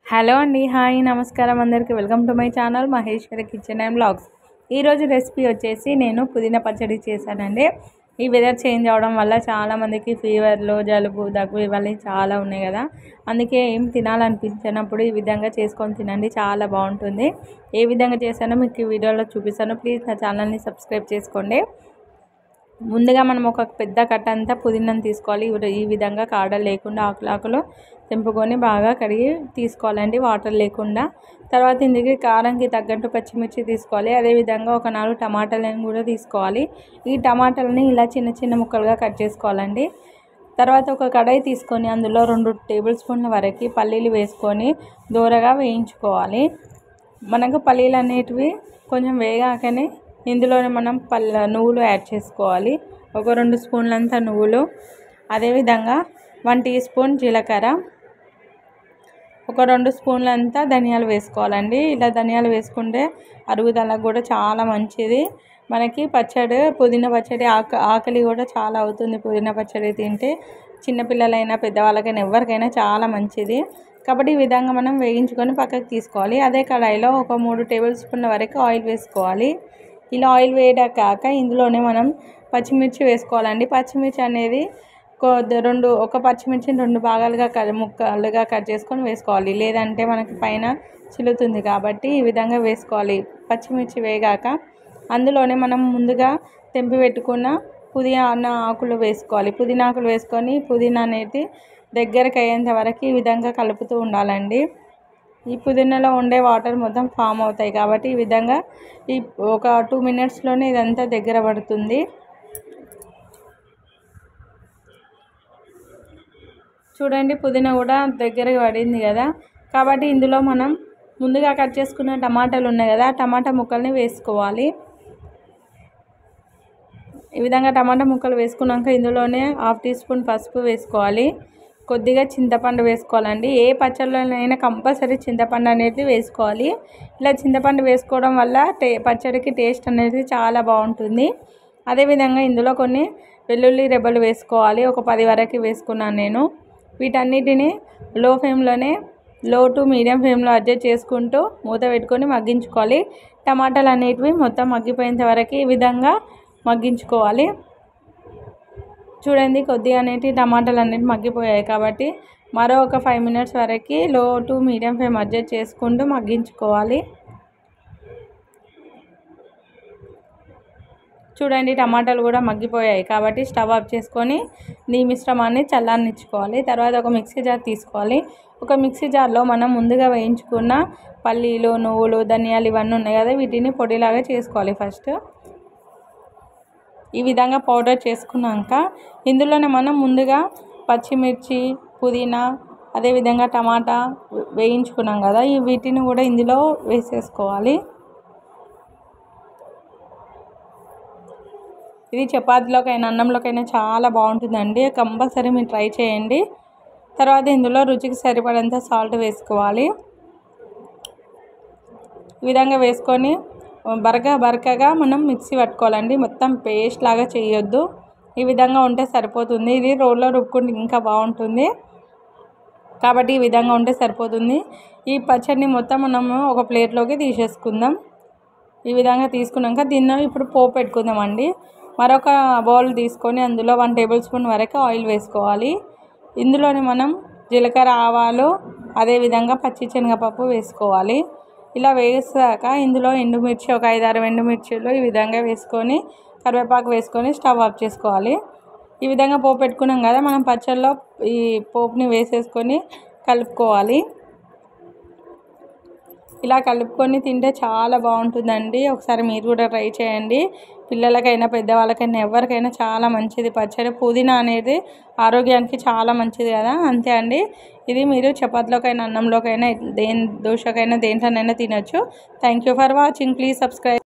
hello అండి hi నమస్కారం అందరికీ welcome to my channel Maheshwari kitchen and blogs ఈరోజు రెసిపీ వచ్చేసి నేను పుదీనా పచ్చడి చేశానండి ఈ వెదర్ చేంజ్ అవడం వల్ల చాలా మందికి ఫీవర్లు జలుబు దగ్గు ఇవన్నీ చాలా ఉన్నాయి కదా అందుకే ఏం తినాలనిపించినప్పుడు ఈ విధంగా చేసుకొని తినండి చాలా బాగుంటుంది ఏ విధంగా చేశానో మీకు ఈ వీడియోలో చూపిస్తాను ప్లీజ్ నా ఛానల్ని సబ్స్క్రైబ్ చేసుకోండి ముందుగా మనం ఒక పెద్ద కట్ట అంతా పుదీనాను తీసుకోవాలి ఇవి- ఈ విధంగా కాడలు లేకుండా ఆకులు ఆకులు తెంపుకొని బాగా కడిగి తీసుకోవాలండి వాటర్ లేకుండా తర్వాత ఇందుకు కారంకి తగ్గట్టు పచ్చిమిర్చి తీసుకోవాలి అదేవిధంగా ఒక నాలుగు టమాటాలను కూడా తీసుకోవాలి ఈ టమాటాలని ఇలా చిన్న చిన్న ముక్కలుగా కట్ చేసుకోవాలండి తర్వాత ఒక కడాయి తీసుకొని అందులో రెండు టేబుల్ స్పూన్ల వరకు పల్లీలు వేసుకొని దూరగా వేయించుకోవాలి మనకు పల్లీలు అనేటివి కొంచెం వేగాకనే ఇందులోనే మనం పల్ల నువ్వులు యాడ్ చేసుకోవాలి ఒక రెండు స్పూన్లంత నువ్వులు అదేవిధంగా వన్ టీ స్పూన్ జీలకర్ర ఒక రెండు స్పూన్లంతా ధనియాలు వేసుకోవాలండి ఇలా ధనియాలు వేసుకుంటే అరుగుదలకు కూడా చాలా మంచిది మనకి పచ్చడి పుదీనా పచ్చడి ఆక ఆకలి కూడా చాలా అవుతుంది పుదీనా పచ్చడి తింటే చిన్నపిల్లలైనా పెద్దవాళ్ళకైనా ఎవరికైనా చాలా మంచిది కాబట్టి ఈ విధంగా మనం వేయించుకొని పక్కకు తీసుకోవాలి అదే కడాయిలో ఒక మూడు టేబుల్ స్పూన్ల వరకు ఆయిల్ వేసుకోవాలి ఇలా ఆయిల్ వేయడాక ఇందులోనే మనం పచ్చిమిర్చి వేసుకోవాలండి పచ్చిమిర్చి అనేది కొద్ది రెండు ఒక పచ్చిమిర్చిని రెండు భాగాలుగా కట్ ముక్కలుగా కట్ చేసుకొని వేసుకోవాలి లేదంటే మనకి పైన చిల్లుతుంది కాబట్టి ఈ విధంగా వేసుకోవాలి పచ్చిమిర్చి వేగాక అందులోనే మనం ముందుగా తెంపి పెట్టుకున్న పుదీనా ఆకులు వేసుకోవాలి పుదీనా ఆకులు వేసుకొని పుదీనా అనేది దగ్గరకు అయ్యేంత వరకు ఈ విధంగా కలుపుతూ ఉండాలండి ఈ పుదీనాలో ఉండే వాటర్ మొత్తం ఫామ్ అవుతాయి కాబట్టి ఈ విధంగా ఈ ఒక టూ మినిట్స్లోనే ఇదంతా దగ్గర పడుతుంది చూడండి పుదీనా కూడా దగ్గరకు పడింది కదా కాబట్టి ఇందులో మనం ముందుగా కట్ చేసుకున్న టమాటాలు ఉన్నాయి కదా ఆ టమాటా ముక్కల్ని వేసుకోవాలి ఈ విధంగా టమాటా ముక్కలు వేసుకున్నాక ఇందులోనే హాఫ్ టీ స్పూన్ పసుపు వేసుకోవాలి కొద్దిగా చింతపండు వేసుకోవాలండి ఏ పచ్చళ్ళలోనైనా కంపల్సరీ చింతపండు అనేది వేసుకోవాలి ఇలా చింతపండు వేసుకోవడం వల్ల టే పచ్చడికి టేస్ట్ అనేది చాలా బాగుంటుంది అదేవిధంగా ఇందులో కొన్ని వెల్లుల్లి రెబ్బలు వేసుకోవాలి ఒక పది వరకు వేసుకున్నాను నేను వీటన్నిటిని లో ఫ్లేమ్లోనే లో టు మీడియం ఫ్లేమ్లో అడ్జస్ట్ చేసుకుంటూ మూత పెట్టుకొని మగ్గించుకోవాలి టమాటాలు అనేటివి మొత్తం మగ్గిపోయేంత వరకు ఈ విధంగా మగ్గించుకోవాలి చూడండి కొద్దిగా అనేటి టమాటాలు అనేవి మగ్గిపోయాయి కాబట్టి మరో ఒక ఫైవ్ మినిట్స్ వరకు లో టు మీడియం ఫ్లేమ్ అడ్జస్ట్ చేసుకుంటూ మగ్గించుకోవాలి చూడండి టమాటాలు కూడా మగ్గిపోయాయి కాబట్టి స్టవ్ ఆఫ్ చేసుకొని ఈ మిశ్రమాన్ని చల్లారనిచ్చుకోవాలి తర్వాత ఒక మిక్సీ జార్ తీసుకోవాలి ఒక మిక్సీ జార్లో మనం ముందుగా వేయించుకున్న పల్లీలు నువ్వులు ధనియాలు ఇవన్నీ ఉన్నాయి కదా వీటిని పొడిలాగా చేసుకోవాలి ఫస్ట్ ఈ విధంగా పౌడర్ చేసుకున్నాక ఇందులోనే మనం ముందుగా పచ్చిమిర్చి పుదీనా అదేవిధంగా టమాటా వేయించుకున్నాం కదా ఈ వీటిని కూడా ఇందులో వేసేసుకోవాలి ఇది చపాతీలోకైనా అన్నంలోకైనా చాలా బాగుంటుందండి కంపల్సరీ మీరు ట్రై చేయండి తర్వాత ఇందులో రుచికి సరిపడంత సాల్ట్ వేసుకోవాలి ఈ విధంగా వేసుకొని బరక బరకగా మనం మిక్సీ పట్టుకోవాలండి మొత్తం పేస్ట్ లాగా చేయొద్దు ఈ విధంగా ఉంటే సరిపోతుంది ఇది రోల్లో రుబ్బుకుంటే ఇంకా బాగుంటుంది కాబట్టి ఈ విధంగా ఉంటే సరిపోతుంది ఈ పచ్చడిని మొత్తం మనము ఒక ప్లేట్లోకి తీసేసుకుందాం ఈ విధంగా తీసుకున్నాక దీన్ని ఇప్పుడు పోపు పెట్టుకుందామండి మరొక బౌల్ తీసుకొని అందులో వన్ టేబుల్ స్పూన్ వరకు ఆయిల్ వేసుకోవాలి ఇందులోని మనం జీలకర్ర ఆవాలు అదేవిధంగా పచ్చి శనగపప్పు వేసుకోవాలి ఇలా వేసాక ఇందులో ఎండుమిర్చి ఒక ఐదారు ఎండుమిర్చిలు ఈ విధంగా వేసుకొని కరివేపాకు వేసుకొని స్టవ్ ఆఫ్ చేసుకోవాలి ఈ విధంగా పోపు పెట్టుకున్నాం కదా మనం పచ్చళ్ళలో ఈ పోపుని వేసేసుకొని కలుపుకోవాలి ఇలా కలుపుకొని తింటే చాలా బాగుంటుందండి ఒకసారి మీరు కూడా ట్రై చేయండి పిల్లలకైనా పెద్దవాళ్ళకైనా ఎవరికైనా చాలా మంచిది పచ్చడి పుదీనా అనేది ఆరోగ్యానికి చాలా మంచిది కదా అంతే అండి ఇది మీరు చపాతీలోకైనా అన్నంలోకైనా దేని దోశకైనా దేంట్లోనైనా తినొచ్చు thank you for watching please subscribe